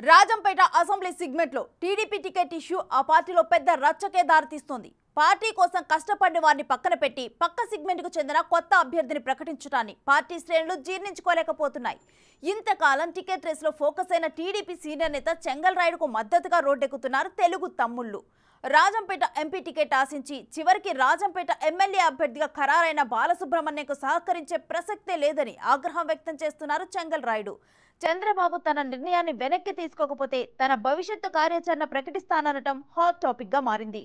Rajampet assembly సిగ్మెంట్లో TDP ticket issue ఆ పార్టీలో పెద్ద రచ్చకే దారితీస్తోంది పార్టీ కోసం కష్టపడిన వారిని పక్కన పెట్టి పక్క సిగ్మెంట్కు చెందిన కొత్త అభ్యర్థిని ప్రకటించడాన్ని పార్టీ శ్రేణులు జీర్ణించుకోలేకపోతున్నాయి ఇంతకాలం టికెట్ రేసులో ఫోకస్ అయిన టీడీపీ సీనియర్ నేత చెంగల్ రాయుడుకు మద్దతుగా రోడ్డెక్కుతున్నారు తెలుగు తమ్ముళ్ళు రాజంపేట ఎంపీ టికెట్ ఆశించి చివరికి రాజంపేట ఎమ్మెల్యే అభ్యర్థిగా ఖరారైన బాలసుబ్రహ్మణ్యంకు సహకరించే ప్రసక్తే లేదని ఆగ్రహం వ్యక్తం చేస్తున్నారు చెంగల్ రాయుడు చంద్రబాబు తన నిర్ణయాన్ని వెనక్కి తీసుకోకపోతే తన భవిష్యత్తు కార్యాచరణ ప్రకటిస్తాననటం హాట్ టాపిక్ గా మారింది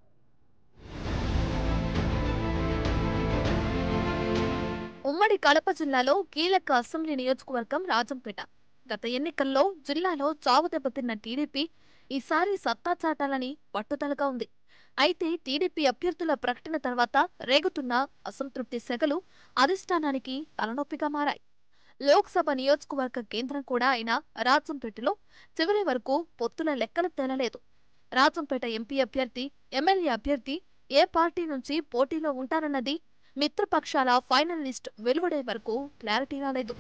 ఉమ్మడి కడప జిల్లాలో కీలక అసెంబ్లీ నియోజకవర్గం రాజంపేట గత ఎన్నికల్లో జిల్లాలో చావు దెబ్బతిన్న టీడీపీ ఈసారి సత్తా చాటాలని పట్టుదలగా ఉంది అయితే టీడీపీ అభ్యర్థుల ప్రకటన తర్వాత రేగుతున్న అసంతృప్తి సెగలు అధిష్టానానికి తలనొప్పిగా మారాయి లోక్సభ నియోజకవర్గ కేంద్రం కూడా అయిన రాజంపేటలో చివరి వరకు పొత్తుల లెక్కలు తేలలేదు రాజంపేట ఎంపీ అభ్యర్థి ఎమ్మెల్యే అభ్యర్థి ఏ పార్టీ నుంచి పోటీలో ఉంటారన్నది మిత్రపక్షాల ఫైనల్ లిస్ట్ వెలువడే వరకు క్లారిటీ రాలేదు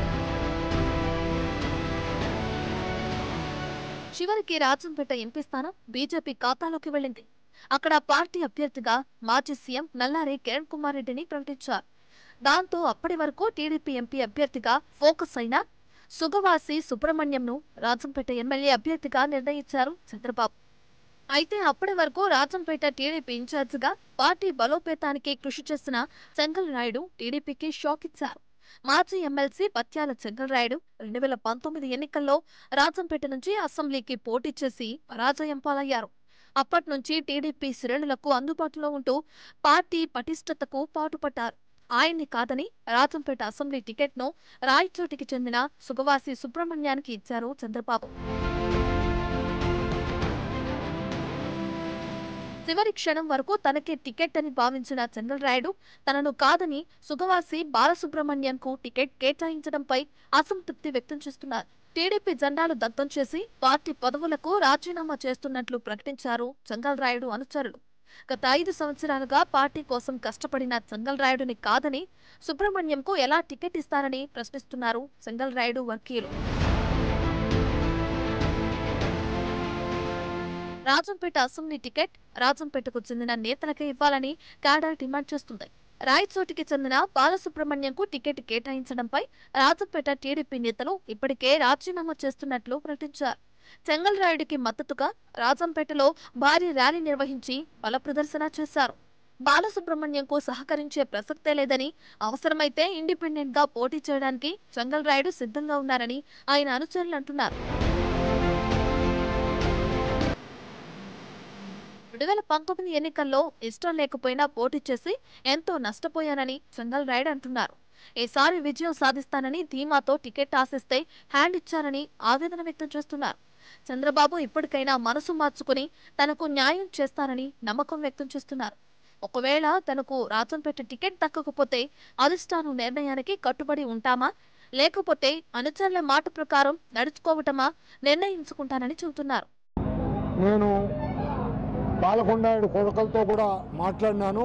చివరికి రాజంపేట ఎంపీ స్థానం బీజేపీ ఖాతాలోకి వెళ్ళింది అక్కడ పార్టీ అభ్యర్థిగా మాజీ సీఎం నల్లారి కిరణ్ కుమార్ రెడ్డిని ప్రకటించారు దాంతో అప్పటి వరకు టీడీపీ ఎంపీ అభ్యర్థిగా ఫోకస్ అయిన సుగవాసి సుబ్రహ్మణ్యంను రాజంపేట ఎమ్మెల్యే అభ్యర్థిగా నిర్ణయించారు చంద్రబాబు అయితే అప్పటి వరకు రాజంపేట టీడీపీ ఇన్ఛార్జిగా పార్టీ బలోపేతానికి కృషి చేసిన చెంగల్ రాయుడు టీడీపీకి షాక్ ఇచ్చారు మాజీ ఎమ్మెల్సీ పత్యాల చెంగల్ రాయుడు రెండు వేల పంతొమ్మిది ఎన్నికల్లో రాజంపేట నుంచి అసెంబ్లీకి పోటీ చేసి పరాజయం పాలయ్యారు అప్పటి నుంచి టీడీపీ శ్రేణులకు అందుబాటులో ఉంటూ పార్టీ పటిష్టతకు పాటుపడ్డారు ఆయన్ని కాదని రాజంపేట అసెంబ్లీ టికెట్ను రాయచోటికి చెందిన సుగవాసి సుబ్రహ్మణ్యానికి ఇచ్చారు చంద్రబాబు చివరి క్షణం వరకు తనకే టికెట్ అని భావించిన చంద్రరాయుడు రాయుడు తనను కాదని సుగవాసి బాలసుబ్రహ్మణ్యంకు టికెట్ కేటాయించడంపై అసంతృప్తి వ్యక్తం చేస్తున్నారు టీడీపీ జెండాలు దగ్ధం చేసి పార్టీ పదవులకు రాజీనామా చేస్తున్నట్లు ప్రకటించారు చంగల్ రాయుడు అనుచరులు గత ఐదు సంవత్సరాలుగా పార్టీ కోసం కష్టపడిన చంగల్ రాయుడుని కాదని సుబ్రహ్మణ్యంకు ఎలా టికెట్ ఇస్తారని ప్రశ్నిస్తున్నారు చంగల్ రాయుడు వర్గీయులు రాజంపేట అసెంబ్లీ టికెట్ రాజంపేటకు చెందిన నేతలకే ఇవ్వాలని కాడర్ డిమాండ్ చేస్తుంది రాయచోటికి చెందిన బాలసుబ్రహ్మణ్యంకు టికెట్ కేటాయించడంపై రాజంపేట టీడీపీ నేతలు ఇప్పటికే రాజీనామా చేస్తున్నట్లు ప్రకటించారు చెంగల్ రాయుడికి మద్దతుగా రాజంపేటలో భారీ ర్యాలీ నిర్వహించి బల ప్రదర్శన చేశారు బాలసుబ్రహ్మణ్యంకు సహకరించే ప్రసక్తే లేదని అవసరమైతే ఇండిపెండెంట్ గా పోటీ చేయడానికి చెంగల్ రాయుడు సిద్ధంగా ఉన్నారని ఆయన అనుచరులు అంటున్నారు రెండు వేల పంతొమ్మిది ఎన్నికల్లో ఇష్టం లేకపోయినా పోటీ చేసి ఎంతో నష్టపోయానని చెంగల్ రాయుడు అంటున్నారు ఈసారి విజయం సాధిస్తానని ధీమాతో టికెట్ ఆశిస్తే హ్యాండ్ ఇచ్చారని ఆవేదన వ్యక్తం చేస్తున్నారు చంద్రబాబు ఇప్పటికైనా మనసు మార్చుకుని తనకు న్యాయం చేస్తారని నమ్మకం వ్యక్తం చేస్తున్నారు ఒకవేళ తనకు రాజంపేట టికెట్ దక్కకపోతే అధిష్టానం నిర్ణయానికి కట్టుబడి ఉంటామా లేకపోతే అనుచరుల మాట ప్రకారం నడుచుకోవటమా నిర్ణయించుకుంటానని చెబుతున్నారు నేను బాలకొండాయుడు కొడుకలతో కూడా మాట్లాడినాను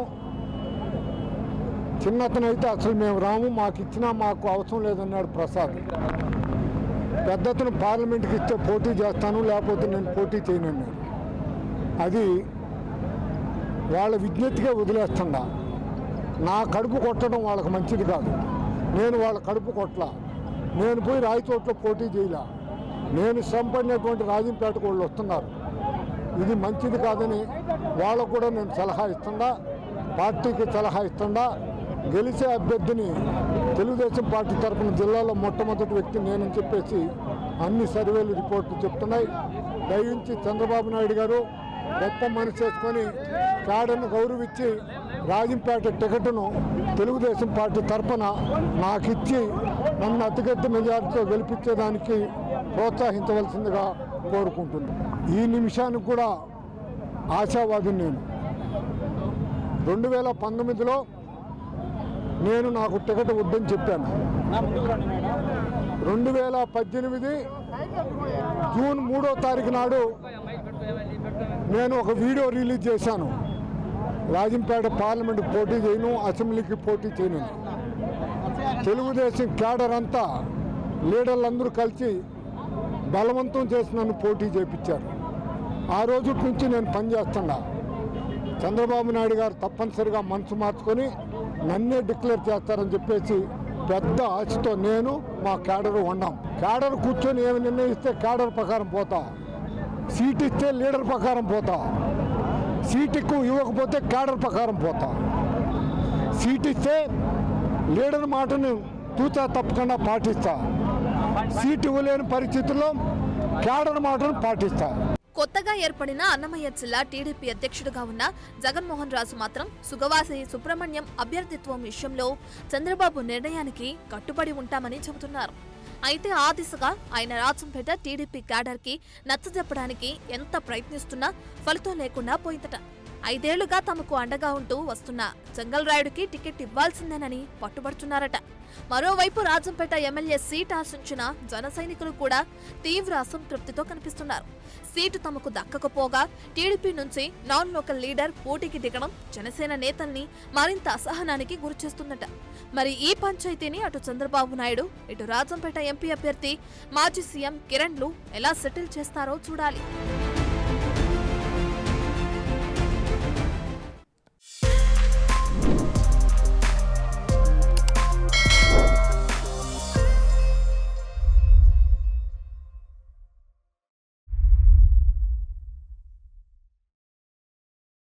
చిన్నతనైతే అసలు మేము రాము మాకు ఇచ్చినా మాకు అవసరం లేదన్నాడు ప్రసాద్ పెద్దతను పార్లమెంట్కి ఇస్తే పోటీ చేస్తాను లేకపోతే నేను పోటీ చేయనన్నాడు అది వాళ్ళ విజ్ఞతగా వదిలేస్తుండా నా కడుపు కొట్టడం వాళ్ళకి మంచిది కాదు నేను వాళ్ళ కడుపు కొట్టలా నేను పోయి రాయచోట్లో పోటీ చేయలా నేను శ్రమపడినటువంటి రాజంపేటకు వాళ్ళు వస్తున్నారు ఇది మంచిది కాదని వాళ్ళకు కూడా నేను సలహా ఇస్తుండా పార్టీకి సలహా ఇస్తుండా గెలిచే అభ్యర్థిని తెలుగుదేశం పార్టీ తరఫున జిల్లాలో మొట్టమొదటి వ్యక్తి నేనని చెప్పేసి అన్ని సర్వేలు రిపోర్ట్లు చెప్తున్నాయి దయించి చంద్రబాబు నాయుడు గారు గొప్ప మనసు చేసుకొని క్యాడర్ను గౌరవించి రాజంపేట టికెట్ను తెలుగుదేశం పార్టీ తరఫున నాకు ఇచ్చి నన్ను అతిపెద్ద మెజార్టీతో గెలిపించేదానికి ప్రోత్సహించవలసిందిగా కోరుకుంటున్నాను ఈ నిమిషానికి కూడా ఆశావాది నేను రెండు వేల పంతొమ్మిదిలో నేను నాకు టికెట్ వద్దని చెప్పాను రెండు వేల పద్దెనిమిది జూన్ మూడో తారీఖు నాడు నేను ఒక వీడియో రిలీజ్ చేశాను రాజంపేట పార్లమెంట్ పోటీ చేయను అసెంబ్లీకి పోటీ చేయను తెలుగుదేశం క్యాడర్ అంతా లీడర్లందరూ కలిసి బలవంతం చేసి నన్ను పోటీ చేపించారు ఆ రోజు నుంచి నేను పనిచేస్తున్నా చంద్రబాబు నాయుడు గారు తప్పనిసరిగా మనసు మార్చుకొని నన్నే డిక్లేర్ చేస్తారని చెప్పేసి పెద్ద ఆశతో నేను మా క్యాడర్ ఉన్నాం క్యాడర్ కూర్చొని ఏమి నిర్ణయిస్తే క్యాడర్ ప్రకారం పోతా సీట్ ఇస్తే లీడర్ ప్రకారం పోతా సీట్ ఎక్కువ ఇవ్వకపోతే క్యాడర్ ప్రకారం పోతా సీట్ ఇస్తే లీడర్ మాటను తూచా తప్పకుండా పాటిస్తా సీట్ ఇవ్వలేని పరిస్థితుల్లో క్యాడర్ మాటను పాటిస్తా కొత్తగా ఏర్పడిన అన్నమయ్య జిల్లా టీడీపీ అధ్యక్షుడిగా ఉన్న జగన్మోహన్ రాజు మాత్రం సుగవాసి సుబ్రహ్మణ్యం అభ్యర్థిత్వం విషయంలో చంద్రబాబు నిర్ణయానికి కట్టుబడి ఉంటామని చెబుతున్నారు అయితే ఆ దిశగా ఆయన రాజంపేట టీడీపీ క్యాడర్కి నచ్చజెప్పడానికి ఎంత ప్రయత్నిస్తున్నా ఫలితం లేకుండా పోయిందట ఐదేళ్లుగా తమకు అండగా ఉంటూ వస్తున్న జంగల్ రాయుడికి టికెట్ ఇవ్వాల్సిందేనని పట్టుబడుతున్నారట మరోవైపు రాజంపేట ఎమ్మెల్యే సీట్ ఆశించిన జన సైనికులు కూడా తీవ్ర అసంతృప్తితో కనిపిస్తున్నారు సీటు తమకు దక్కకపోగా టీడీపీ నుంచి నాన్ లోకల్ లీడర్ పోటీకి దిగడం జనసేన నేతల్ని మరింత అసహనానికి గురిచేస్తుందట మరి ఈ పంచాయతీని అటు చంద్రబాబు నాయుడు ఇటు రాజంపేట ఎంపీ అభ్యర్థి మాజీ సీఎం కిరణ్లు ఎలా సెటిల్ చేస్తారో చూడాలి